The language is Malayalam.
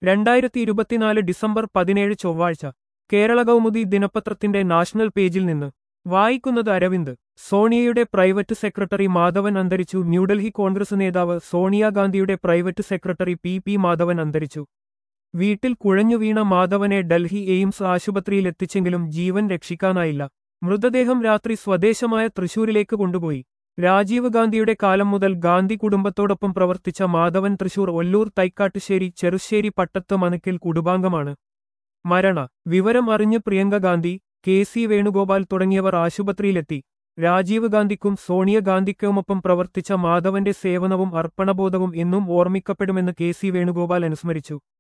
രണ്ടായിരത്തി ഇരുപത്തിനാല് ഡിസംബർ പതിനേഴ് ചൊവ്വാഴ്ച കേരള കൗമുദി ദിനപത്രത്തിന്റെ നാഷണൽ പേജിൽ നിന്ന് വായിക്കുന്നത് അരവിന്ദ് സോണിയയുടെ പ്രൈവറ്റ് സെക്രട്ടറി മാധവൻ അന്തരിച്ചു ന്യൂഡൽഹി കോൺഗ്രസ് നേതാവ് സോണിയാഗാന്ധിയുടെ private secretary P P Madhavan അന്തരിച്ചു വീട്ടിൽ കുഴഞ്ഞു വീണ മാധവനെ ഡൽഹി എയിംസ് ആശുപത്രിയിലെത്തിച്ചെങ്കിലും ജീവൻ രക്ഷിക്കാനായില്ല മൃതദേഹം രാത്രി സ്വദേശമായ തൃശൂരിലേക്ക് കൊണ്ടുപോയി രാജീവ് ഗാന്ധിയുടെ കാലം മുതൽ ഗാന്ധി കുടുംബത്തോടൊപ്പം പ്രവർത്തിച്ച മാധവൻ തൃശൂർ ഒല്ലൂർ തൈക്കാട്ടുശ്ശേരി ചെറുശ്ശേരി പട്ടത്ത് മനക്കിൽ കുടുംബാംഗമാണ് മരണ വിവരം അറിഞ്ഞ് പ്രിയങ്ക ഗാന്ധി കെ സി വേണുഗോപാൽ തുടങ്ങിയവർ ആശുപത്രിയിലെത്തി രാജീവ് ഗാന്ധിക്കും സോണിയാഗാന്ധിക്കുമൊപ്പം പ്രവർത്തിച്ച മാധവന്റെ സേവനവും അർപ്പണബോധവും എന്നും ഓർമ്മിക്കപ്പെടുമെന്ന് കെ സി വേണുഗോപാൽ അനുസ്മരിച്ചു